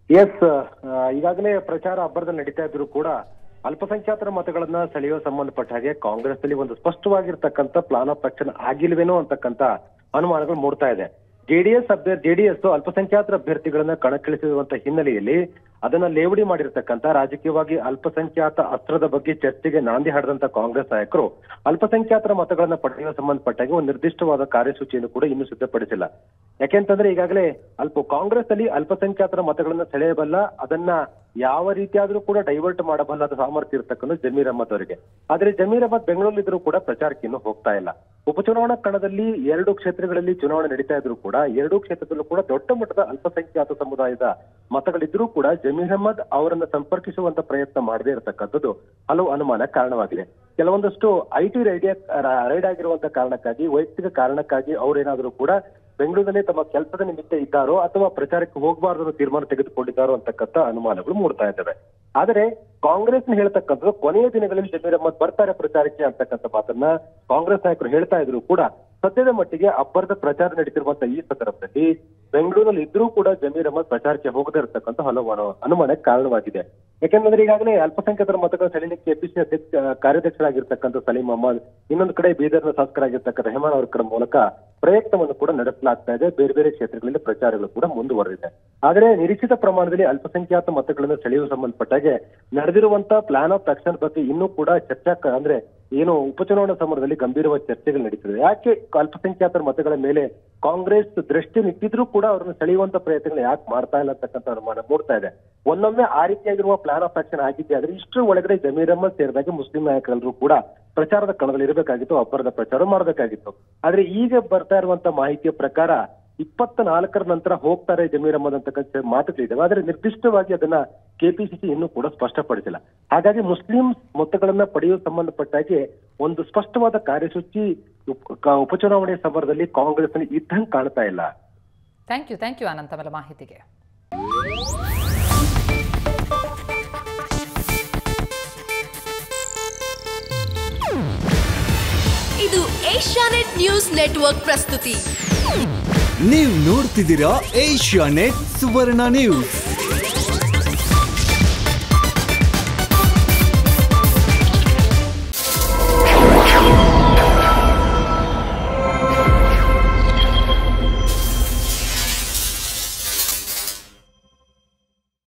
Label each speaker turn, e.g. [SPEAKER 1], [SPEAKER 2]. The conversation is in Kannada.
[SPEAKER 1] ಎಸ್ ಈಗಾಗಲೇ ಪ್ರಚಾರ ಅಬ್ಬರದಲ್ಲಿ ನಡೀತಾ ಇದ್ರು ಕೂಡ ಅಲ್ಪಸಂಖ್ಯಾತರ ಮತಗಳನ್ನ ಸೆಳೆಯುವ ಸಂಬಂಧಪಟ್ಟ ಹಾಗೆ ಕಾಂಗ್ರೆಸ್ ಅಲ್ಲಿ ಒಂದು ಸ್ಪಷ್ಟವಾಗಿರ್ತಕ್ಕಂಥ ಪ್ಲಾನ್ ಆಫ್ ಆಕ್ಷನ್ ಆಗಿಲ್ವೇನೋ ಅಂತಕ್ಕಂಥ ಅನುಮಾನಗಳು ಮೂಡ್ತಾ ಇದೆ ಜೆಡಿಎಸ್ ಅಭ್ಯರ್ಥಿ ಜೆಡಿಎಸ್ ಅಲ್ಪಸಂಖ್ಯಾತರ ಅಭ್ಯರ್ಥಿಗಳನ್ನ ಕಣಕ್ಕಿಳಿಸಿರುವಂತ ಹಿನ್ನೆಲೆಯಲ್ಲಿ ಅದನ್ನ ಲೇವಡಿ ಮಾಡಿರ್ತಕ್ಕಂಥ ರಾಜಕೀಯವಾಗಿ ಅಲ್ಪಸಂಖ್ಯಾತ ಅಸ್ತ್ರದ ಬಗ್ಗೆ ಚರ್ಚೆಗೆ ನಾಂದಿ ಹಾಡಿದಂತ ಕಾಂಗ್ರೆಸ್ ನಾಯಕರು ಅಲ್ಪಸಂಖ್ಯಾತರ ಮತಗಳನ್ನ ಪಡೆಯುವ ಸಂಬಂಧಪಟ್ಟಾಗ ಒಂದು ನಿರ್ದಿಷ್ಟವಾದ ಕಾರ್ಯಸೂಚಿಯನ್ನು ಕೂಡ ಇನ್ನೂ ಸಿದ್ಧಪಡಿಸಿಲ್ಲ ಯಾಕೆಂತಂದ್ರೆ ಈಗಾಗಲೇ ಅಲ್ಪ ಕಾಂಗ್ರೆಸ್ ಅಲ್ಲಿ ಅಲ್ಪಸಂಖ್ಯಾತರ ಮತಗಳನ್ನ ಸೆಳೆಯಬಲ್ಲ ಅದನ್ನ ಯಾವ ರೀತಿಯಾದ್ರೂ ಕೂಡ ಡೈವರ್ಟ್ ಮಾಡಬಲ್ಲ ಅದು ಸಾಮರ್ಥ್ಯ ಇರ್ತಕ್ಕಂಥ ಜಮೀರ್ ಅಹಮದ್ ಅವರಿಗೆ ಆದ್ರೆ ಜಮೀರ್ ಅಹಮದ್ ಬೆಂಗಳೂರಲ್ಲಿದ್ರು ಕೂಡ ಪ್ರಚಾರಕ್ಕೆ ಇನ್ನೂ ಹೋಗ್ತಾ ಇಲ್ಲ ಉಪಚುನಾವಣಾ ಕಣದಲ್ಲಿ ಎರಡು ಕ್ಷೇತ್ರಗಳಲ್ಲಿ ಚುನಾವಣೆ ನಡೀತಾ ಇದ್ರು ಕೂಡ ಎರಡೂ ಕ್ಷೇತ್ರದಲ್ಲೂ ಕೂಡ ದೊಡ್ಡ ಮಟ್ಟದ ಅಲ್ಪಸಂಖ್ಯಾತ ಸಮುದಾಯದ ಮತಗಳಿದ್ರೂ ಕೂಡ ಜಮೀರ್ ಅಹಮದ್ ಅವರನ್ನ ಸಂಪರ್ಕಿಸುವಂತ ಪ್ರಯತ್ನ ಮಾಡದೇ ಇರತಕ್ಕಂಥದ್ದು ಹಲವು ಅನುಮಾನ ಕಾರಣವಾಗಿದೆ ಕೆಲವೊಂದಷ್ಟು ಐ ಟಿ ರೈಡ್ ರೈಡ್ ಆಗಿರುವಂತ ಕಾರಣಕ್ಕಾಗಿ ವೈಯಕ್ತಿಕ ಕಾರಣಕ್ಕಾಗಿ ಅವರೇನಾದ್ರೂ ಕೂಡ ಬೆಂಗಳೂರಿನಲ್ಲಿ ತಮ್ಮ ಕೆಲಸದ ನಿಮಿತ್ತ ಇದ್ದಾರೋ ಅಥವಾ ಪ್ರಚಾರಕ್ಕೆ ಹೋಗಬಾರದು ಅನ್ನೋ ತೀರ್ಮಾನ ತೆಗೆದುಕೊಂಡಿದ್ದಾರೋ ಅಂತಕ್ಕಂಥ ಅನುಮಾನಗಳು ಮೂಡ್ತಾ ಇದ್ದಾವೆ ಆದರೆ ಕಾಂಗ್ರೆಸ್ನ ಹೇಳ್ತಕ್ಕಂಥದ್ದು ಕೊನೆಯ ದಿನಗಳಲ್ಲಿ ಜಮೀರ್ ಅಹಮದ್ ಬರ್ತಾರೆ ಪ್ರಚಾರಕ್ಕೆ ಅಂತಕ್ಕಂಥ ಮಾತನ್ನ ಕಾಂಗ್ರೆಸ್ ನಾಯಕರು ಹೇಳ್ತಾ ಇದ್ರು ಕೂಡ ಸದ್ಯದ ಮಟ್ಟಿಗೆ ಅಬ್ಬರದ ಪ್ರಚಾರ ನಡೀತಿರುವಂತ ಈ ಸಂದರ್ಭದಲ್ಲಿ ಬೆಂಗಳೂರಲ್ಲಿ ಇದ್ರೂ ಕೂಡ ಜಮೀರ್ ಅಹಮದ್ ಪ್ರಚಾರಕ್ಕೆ ಹೋಗದೇ ಇರತಕ್ಕಂಥ ಹಲವು ಅನು- ಅನುಮಾನಕ್ಕೆ ಕಾರಣವಾಗಿದೆ ಯಾಕೆಂದ್ರೆ ಈಗಾಗಲೇ ಅಲ್ಪಸಂಖ್ಯಾತರ ಮತಗಳ ಸೆಳೆಯಲಿಕ್ಕೆ ಕೆಪಿಸಿ ಅಧ್ಯಕ್ಷ ಕಾರ್ಯಾಧ್ಯಕ್ಷರಾಗಿರ್ತಕ್ಕಂಥ ಸಲೀಂ ಅಹಮದ್ ಇನ್ನೊಂದು ಕಡೆ ಬೀದರ್ನ ಶಾಸಕರಾಗಿರ್ತಕ್ಕಂಥ ರೆಹಮಾನ್ ಅವರ ಕಡೆ ಮೂಲಕ ಪ್ರಯತ್ನವನ್ನು ಕೂಡ ನಡೆಸಲಾಗ್ತಾ ಇದೆ ಬೇರೆ ಬೇರೆ ಕ್ಷೇತ್ರಗಳಲ್ಲಿ ಪ್ರಚಾರಗಳು ಕೂಡ ಮುಂದುವರೆದಿದೆ ಆದರೆ ನಿರೀಕ್ಷಿತ ಪ್ರಮಾಣದಲ್ಲಿ ಅಲ್ಪಸಂಖ್ಯಾತ ಮತಗಳನ್ನು ಸೆಳೆಯುವ ಸಂಬಂಧಪಟ್ಟಾಗೆ ನಡೆದಿರುವಂತ ಪ್ಲಾನ್ ಆಫ್ ಆಕ್ಷನ್ ಬಗ್ಗೆ ಇನ್ನೂ ಕೂಡ ಚರ್ಚಾ ಕ- ಅಂದ್ರೆ ಏನು ಉಪಚುನಾವಣಾ ಸಮರದಲ್ಲಿ ಗಂಭೀರವಾದ ಚರ್ಚೆಗಳು ನಡೀತಿದೆ ಯಾಕೆ ಅಲ್ಪಸಂಖ್ಯಾತರ ಮತಗಳ ಮೇಲೆ ಕಾಂಗ್ರೆಸ್ ದೃಷ್ಟಿ ನಿಟ್ಟಿದ್ರೂ ಕೂಡ ಅವ್ರನ್ನ ಸೆಳೆಯುವಂತ ಪ್ರಯತ್ನಗಳು ಯಾಕೆ ಮಾಡ್ತಾ ಇಲ್ಲ ಅಂತಕ್ಕಂಥ ಅನುಮಾನ ಮೂಡ್ತಾ ಇದೆ ಒಂದೊಮ್ಮೆ ಆ ರೀತಿಯಾಗಿರುವ ಪ್ಲಾನ್ ಆಫ್ ಆಕ್ಷನ್ ಆಗಿದ್ದೆ ಆದ್ರೆ ಇಷ್ಟರ ಒಳಗಡೆ ಜಮೀರ್ ಅಹಮದ್ ಸೇರಿದಾಗ ಮುಸ್ಲಿಂ ನಾಯಕರೆಲ್ಲರೂ ಕೂಡ ಪ್ರಚಾರದ ಕಣದಲ್ಲಿ ಇರಬೇಕಾಗಿತ್ತು ಅಬ್ಬರದ ಪ್ರಚಾರ ಮಾಡಬೇಕಾಗಿತ್ತು ಆದ್ರೆ ಈಗ ಬರ್ತಾ ಇರುವಂತ ಮಾಹಿತಿಯ ಪ್ರಕಾರ ಇಪ್ಪತ್ತ ನಾಲ್ಕರ ನಂತರ ಹೋಗ್ತಾರೆ ಜಮೀರ್ ಅಹಮದ್ ಅಂತಕ್ಕಂಥ ಮಾತುಗಳಿದ್ದಾವೆ ಆದ್ರೆ ನಿರ್ದಿಷ್ಟವಾಗಿ ಅದನ್ನ ಕೆಪಿಸಿಸಿ ಇನ್ನೂ ಕೂಡ ಸ್ಪಷ್ಟಪಡಿಸಿಲ್ಲ ಹಾಗಾಗಿ ಮುಸ್ಲಿಂ ಮತಗಳನ್ನ ಪಡೆಯುವ ಸಂಬಂಧಪಟ್ಟಾಗೆ ಒಂದು ಸ್ಪಷ್ಟವಾದ ಕಾರ್ಯಸೂಚಿ ಉಪ- ಕ- ಉಪಚುನಾವಣೆ ಸಮರದಲ್ಲಿ ಕಾಂಗ್ರೆಸ್ ಇದ್ದಂಗೆ ಕಾಣ್ತಾ ಇಲ್ಲ
[SPEAKER 2] thank you thank you Ananth ತಮ್ಮೆಲ್ಲ ಮಾಹಿತಿಗೆ
[SPEAKER 3] ಇದು ಏಷ್ಯಾನೆಟ್ ನ್ಯೂಸ್ ನೆಟ್ವರ್ಕ್ ಪ್ರಸ್ತುತಿ
[SPEAKER 4] ನೀವು ನೋಡ್ತಿದ್ದೀರಾ ಏಷ್ಯಾ ನೆಟ್ ಸುವರ್ಣ ನ್ಯೂಸ್